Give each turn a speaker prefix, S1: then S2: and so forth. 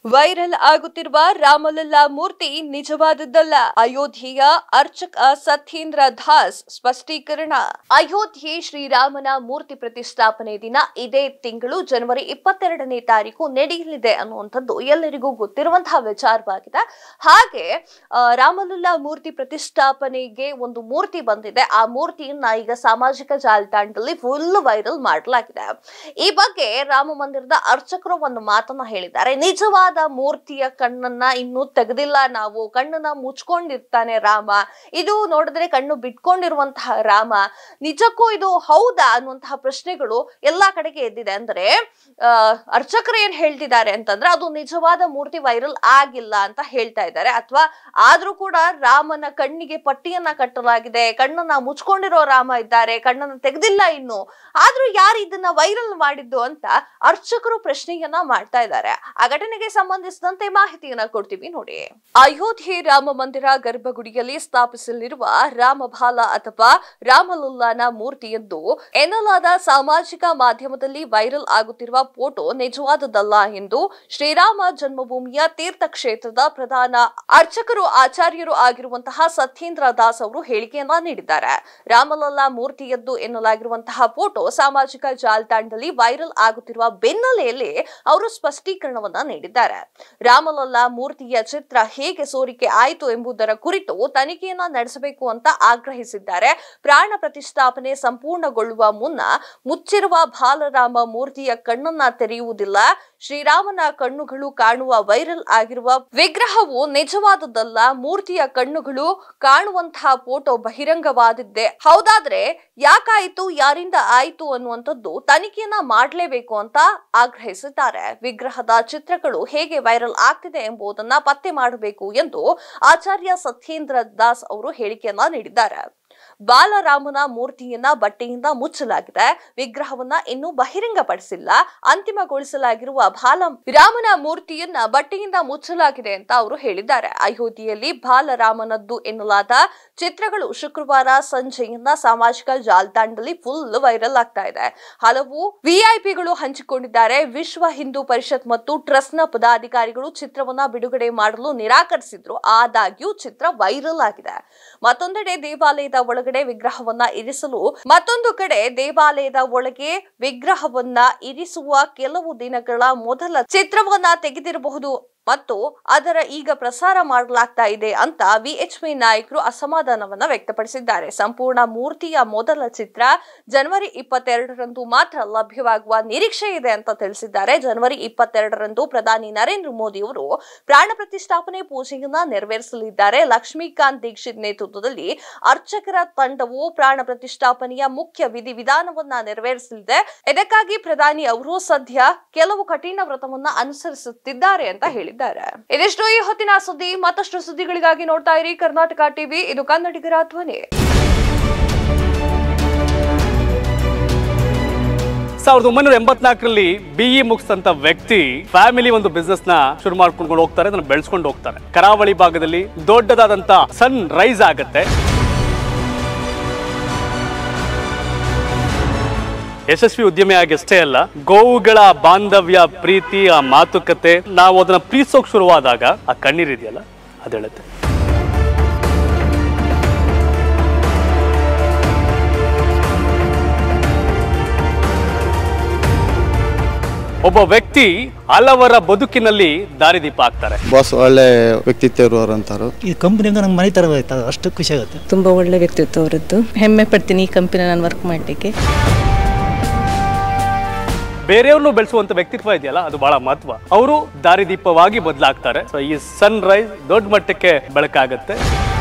S1: viral ಆಗುತ್ತಿರುವ ರಾಮಲಲ್ಲಾ ಮೂರ್ತಿ ನಿಜವಾದದ್ದಲ್ಲ ಅಯೋಧ್ಯೆಯ ಅರ್ಚಕ ಸತ್ಯೇಂದ್ರ ದಾಸ್ ಸ್ಪಷ್ಟೀಕರಣ ಅಯೋಧ್ಯೆ ಶ್ರೀರಾಮನ ಮೂರ್ತಿ ಪ್ರತಿಷ್ಠಾಪನೆ ದಿನ ಇದೇ ತಿಂಗಳು ಜನವರಿ ಇಪ್ಪತ್ತೆರಡನೇ ತಾರೀಕು ನಡೆಯಲಿದೆ ಅನ್ನುವಂಥದ್ದು ಎಲ್ಲರಿಗೂ ಗೊತ್ತಿರುವಂತಹ ವಿಚಾರವಾಗಿದೆ ಹಾಗೆ ಆ, ರಾಮಲಲ್ಲಾ ಮೂರ್ತಿ ಪ್ರತಿಷ್ಠಾಪನೆಗೆ ಒಂದು ಮೂರ್ತಿ ಬಂದಿದೆ ಆ ಮೂರ್ತಿಯನ್ನ ಈಗ ಸಾಮಾಜಿಕ ಜಾಲತಾಣದಲ್ಲಿ ಫುಲ್ ವೈರಲ್ ಮಾಡಲಾಗಿದೆ ಈ ಬಗ್ಗೆ ರಾಮ ಮಂದಿರದ ಅರ್ಚಕರು ಒಂದು ಮಾತನ್ನ ಹೇಳಿದ್ದಾರೆ ನಿಜವಾದ ಮೂರ್ತಿಯ ಕಣ್ಣನ್ನ ಇನ್ನೂ ತೆಗೆದಿಲ್ಲ ನಾವು ಕಣ್ಣನ್ನ ಮುಚ್ಕೊಂಡಿರ್ತಾನೆ ರಾಮ ಇದು ನೋಡಿದ್ರೆ ಕಣ್ಣು ಬಿಟ್ಕೊಂಡಿರುವಂತಹ ರಾಮ ನಿಜಕ್ಕೂ ಇದು ಹೌದಾ ಅನ್ನುವಂತಹ ಪ್ರಶ್ನೆಗಳು ಎಲ್ಲಾ ಕಡೆಗೆ ಎದ್ದಿದೆ ಅಂದ್ರೆ ಆ, ಅರ್ಚಕರು ಏನ್ ಹೇಳ್ತಿದ್ದಾರೆ ಅಂತಂದ್ರೆ ಅದು ನಿಜವಾದ ಮೂರ್ತಿ ವೈರಲ್ ಆಗಿಲ್ಲ ಅಂತ ಹೇಳ್ತಾ ಇದ್ದಾರೆ ಅಥವಾ ಆದ್ರೂ ಕೂಡ ರಾಮನ ಕಣ್ಣಿಗೆ ಪಟ್ಟಿಯನ್ನ ಕಟ್ಟಲಾಗಿದೆ ಕಣ್ಣನ್ನ ಮುಚ್ಕೊಂಡಿರೋ ರಾಮ ಇದ್ದಾರೆ ಕಣ್ಣನ್ನ ತೆಗೆದಿಲ್ಲ ಇನ್ನು ಆದ್ರೂ ಯಾರು ಇದನ್ನ ವೈರಲ್ ಮಾಡಿದ್ದು ಅಂತ ಅರ್ಚಕರು ಪ್ರಶ್ನೆಯನ್ನ ಮಾಡ್ತಾ ಇದ್ದಾರೆ ಆ ಘಟನೆಗೆ ಸಂಬಂಧಿಸಿದಂತೆ ಮಾಹಿತಿಯನ್ನ ಕೊಡ್ತೀವಿ ನೋಡಿ ಅಯೋಧ್ಯೆ ರಾಮ ಮಂದಿರ ಗರ್ಭಗುಡಿಯಲ್ಲಿ ಸ್ಥಾಪಿಸಲಿರುವ ರಾಮಬಾಲ ಅಥವಾ ರಾಮಲುಲ್ಲಾನ ಮೂರ್ತಿಯದ್ದು ಎನ್ನಲಾದ ಸಾಮಾಜಿಕ ಮಾಧ್ಯಮದಲ್ಲಿ ವೈರಲ್ ಆಗುತ್ತಿರುವ ಫೋಟೋ ನಿಜವಾದದ್ದಲ್ಲ ಎಂದು ಶ್ರೀರಾಮ ಜನ್ಮಭೂಮಿಯ ತೀರ್ಥಕ್ಷೇತ್ರದ ಪ್ರಧಾನ ಅರ್ಚಕರು ಆಚಾರ್ಯರು ಆಗಿರುವಂತಹ ಸತ್ಯೇಂದ್ರ ದಾಸ್ ಅವರು ಹೇಳಿಕೆಯನ್ನ ನೀಡಿದ್ದಾರೆ ರಾಮಲಲ್ಲಾ ಮೂರ್ತಿಯದ್ದು ಎನ್ನಲಾಗಿರುವಂತಹ ಫೋಟೋ ಸಾಮಾಜಿಕ ಜಾಲತಾಣದಲ್ಲಿ ವೈರಲ್ ಆಗುತ್ತಿರುವ ಬೆನ್ನಲೆಯಲ್ಲಿ ಅವರು ಸ್ಪಷ್ಟೀಕರಣವನ್ನ ನೀಡಿದ್ದಾರೆ ರಾಮಲಲ್ಲಾ ಮೂರ್ತಿಯ ಚಿತ್ರ ಹೇಗೆ ಸೋರಿಕೆ ಆಯಿತು ಎಂಬುದರ ಕುರಿತು ತನಿಖೆಯನ್ನ ನಡೆಸಬೇಕು ಅಂತ ಆಗ್ರಹಿಸಿದ್ದಾರೆ ಪ್ರಾಣ ಪ್ರತಿಷ್ಠಾಪನೆ ಸಂಪೂರ್ಣಗೊಳ್ಳುವ ಮುನ್ನ ಮುಚ್ಚಿರುವ ಬಾಲರಾಮ ಮೂರ್ತಿಯ ಕಣ್ಣನ್ನ ತೆರೆಯುವುದಿಲ್ಲ ಶ್ರೀರಾಮನ ಕಣ್ಣುಗಳು ಕಾಣುವ ವೈರಲ್ ಆಗಿರುವ ವಿಗ್ರಹವು ನಿಜವಾದದ್ದಲ್ಲ ಮೂರ್ತಿಯ ಕಣ್ಣುಗಳು ಕಾಣುವಂತಹ ಫೋಟೋ ಬಹಿರಂಗವಾದಿದ್ದೆ ಹೌದಾದ್ರೆ ಯಾಕಾಯಿತು ಯಾರಿಂದ ಆಯಿತು ಅನ್ನುವಂಥದ್ದು ತನಿಖೆಯನ್ನ ಮಾಡಲೇಬೇಕು ಅಂತ ಆಗ್ರಹಿಸಿದ್ದಾರೆ ವಿಗ್ರಹದ ಚಿತ್ರಗಳು ಹೇಗೆ ವೈರಲ್ ಆಗ್ತಿದೆ ಎಂಬುದನ್ನ ಪತ್ತೆ ಮಾಡಬೇಕು ಎಂದು ಆಚಾರ್ಯ ಸತ್ಯೇಂದ್ರ ದಾಸ್ ಅವರು ಹೇಳಿಕೆಯನ್ನ ನೀಡಿದ್ದಾರೆ ಬಾಲರಾಮನ ಮೂರ್ತಿಯನ್ನ ಬಟ್ಟೆಯಿಂದ ಮುಚ್ಚಲಾಗಿದೆ ವಿಗ್ರಹವನ್ನ ಇನ್ನೂ ಬಹಿರಂಗಪಡಿಸಿಲ್ಲ ಅಂತಿಮಗೊಳಿಸಲಾಗಿರುವ ಬಾಲ ರಾಮನ ಮೂರ್ತಿಯನ್ನ ಬಟ್ಟೆಯಿಂದ ಮುಚ್ಚಲಾಗಿದೆ ಅಂತ ಅವರು ಹೇಳಿದ್ದಾರೆ ಅಯೋಧ್ಯೆಯಲ್ಲಿ ಬಾಲರಾಮನದ್ದು ಎನ್ನಲಾದ ಚಿತ್ರಗಳು ಶುಕ್ರವಾರ ಸಂಜೆಯನ್ನ ಸಾಮಾಜಿಕ ಜಾಲತಾಣದಲ್ಲಿ ಫುಲ್ ವೈರಲ್ ಆಗ್ತಾ ಇದೆ ಹಲವು ವಿಐಪಿಗಳು ಹಂಚಿಕೊಂಡಿದ್ದಾರೆ ವಿಶ್ವ ಹಿಂದೂ ಪರಿಷತ್ ಮತ್ತು ಟ್ರಸ್ಟ್ನ ಪದಾಧಿಕಾರಿಗಳು ಚಿತ್ರವನ್ನ ಬಿಡುಗಡೆ ಮಾಡಲು ನಿರಾಕರಿಸಿದ್ರು ಆದಾಗ್ಯೂ ಚಿತ್ರ ವೈರಲ್ ಆಗಿದೆ ಮತ್ತೊಂದೆಡೆ ದೇವಾಲಯದ ಒಳಗಡೆ ವಿಗ್ರಹವನ್ನ ಇರಿಸಲು ಮತ್ತೊಂದು ಕಡೆ ದೇವಾಲಯದ ಒಳಗೆ ವಿಗ್ರಹವನ್ನ ಇರಿಸುವ ಕೆಲವು ದಿನಗಳ ಮೊದಲ ಚಿತ್ರವನ್ನ ತೆಗೆದಿರಬಹುದು ಮತ್ತು ಅದರ ಈಗ ಪ್ರಸಾರ ಮಾಡಲಾಗ್ತಾ ಇದೆ ಅಂತ ವಿಎಚ್ಪಿ ನಾಯಕರು ಅಸಮಾಧಾನವನ್ನ ವ್ಯಕ್ತಪಡಿಸಿದ್ದಾರೆ ಸಂಪೂರ್ಣ ಮೂರ್ತಿಯ ಮೊದಲ ಚಿತ್ರ ಜನವರಿ ಇಪ್ಪತ್ತೆರಡರಂದು ಮಾತ್ರ ಲಭ್ಯವಾಗುವ ನಿರೀಕ್ಷೆ ಇದೆ ಅಂತ ತಿಳಿಸಿದ್ದಾರೆ ಜನವರಿ ಇಪ್ಪತ್ತೆರಡರಂದು ಪ್ರಧಾನಿ ನರೇಂದ್ರ ಮೋದಿ ಅವರು ಪ್ರಾಣ ಪ್ರತಿಷ್ಠಾಪನೆ ಪೂಜೆಯನ್ನ ನೆರವೇರಿಸಲಿದ್ದಾರೆ ಲಕ್ಷ್ಮೀಕಾಂತ್ ದೀಕ್ಷಿತ್ ನೇತೃತ್ವದಲ್ಲಿ ಅರ್ಚಕರ ತಂಡವು ಪ್ರಾಣ ಪ್ರತಿಷ್ಠಾಪನೆಯ ಮುಖ್ಯ ವಿಧಿವಿಧಾನವನ್ನ ನೆರವೇರಿಸಲಿದೆ ಇದಕ್ಕಾಗಿ ಪ್ರಧಾನಿ ಅವರು ಸದ್ಯ ಕೆಲವು ಕಠಿಣ ವ್ರತವನ್ನ ಅನುಸರಿಸುತ್ತಿದ್ದಾರೆ ಅಂತ ಹೇಳಿದ್ದಾರೆ ಇದಿಷ್ಟು ಈ ಹೊತ್ತಿನ ಸುದ್ದಿ ಮತ್ತಷ್ಟು ಸುದ್ದಿಗಳಿಗಾಗಿ ನೋಡ್ತಾ ಇರಿ ಕರ್ನಾಟಕ ಟಿವಿ ಇದು ಕನ್ನಡಿಗರ ಧ್ವನಿ
S2: ಸಾವಿರದ ಒಂಬೈನೂರ ಎಂಬತ್ನಾಲ್ಕರಲ್ಲಿ ಬಿಇ ಮುಗಿಸಂತ ವ್ಯಕ್ತಿ ಫ್ಯಾಮಿಲಿ ಒಂದು ಬಿಸ್ನೆಸ್ ನ ಶುರು ಮಾಡ್ಕೊಂಡು ಹೋಗ್ತಾರೆ ಅದನ್ನ ಬೆಳೆಸ್ಕೊಂಡು ಹೋಗ್ತಾರೆ ಕರಾವಳಿ ಭಾಗದಲ್ಲಿ ದೊಡ್ಡದಾದಂತ ಸನ್ ರೈಸ್ ಆಗತ್ತೆ ಯಶಸ್ವಿ ಉದ್ಯಮಿಯಾಗಿ ಅಷ್ಟೇ ಅಲ್ಲ ಗೋವುಗಳ ಬಾಂಧವ್ಯ ಪ್ರೀತಿ ಆ ಮಾತುಕತೆ ನಾವು ಅದನ್ನ ಪ್ರೀತಿಸೋಕ್ ಶುರುವಾದಾಗ ಆ ಕಣ್ಣೀರಿದೆಯಲ್ಲ ಅದು ಹೇಳುತ್ತೆ ಒಬ್ಬ ವ್ಯಕ್ತಿ ಹಲವರ ಬದುಕಿನಲ್ಲಿ ದಾರಿದೀಪ ಆಗ್ತಾರೆ
S3: ಬಾಸ್ ಒಳ್ಳೆ ವ್ಯಕ್ತಿತ್ವ ಇರುವವರು ಅಂತಾರು
S4: ಈ ಕಂಪ್ನಿಯಿಂದ ನಮ್ಮ ಮನೆ ಥರ ಆಯ್ತು ಅದು ಅಷ್ಟು ಖುಷಿ ಆಗುತ್ತೆ
S5: ತುಂಬ ಒಳ್ಳೆ ವ್ಯಕ್ತಿತ್ವ ಅವರದ್ದು ಹೆಮ್ಮೆ ಪಡ್ತೀನಿ ಈ ಕಂಪನಿ ನಾನು ವರ್ಕ್ ಮಾಡಲಿಕ್ಕೆ
S2: ಬೇರೆಯವ್ರನ್ನು ಬೆಳೆಸುವಂತ ವ್ಯಕ್ತಿತ್ವ ಇದೆಯಲ್ಲ ಅದು ಬಹಳ ಮಹತ್ವ ಅವರು ದಾರಿದೀಪವಾಗಿ ಬದಲಾಗ್ತಾರೆ ಸೊ ಈ ಸನ್ ರೈಸ್ ದೊಡ್ಡ ಮಟ್ಟಕ್ಕೆ ಬೆಳಕಾಗತ್ತೆ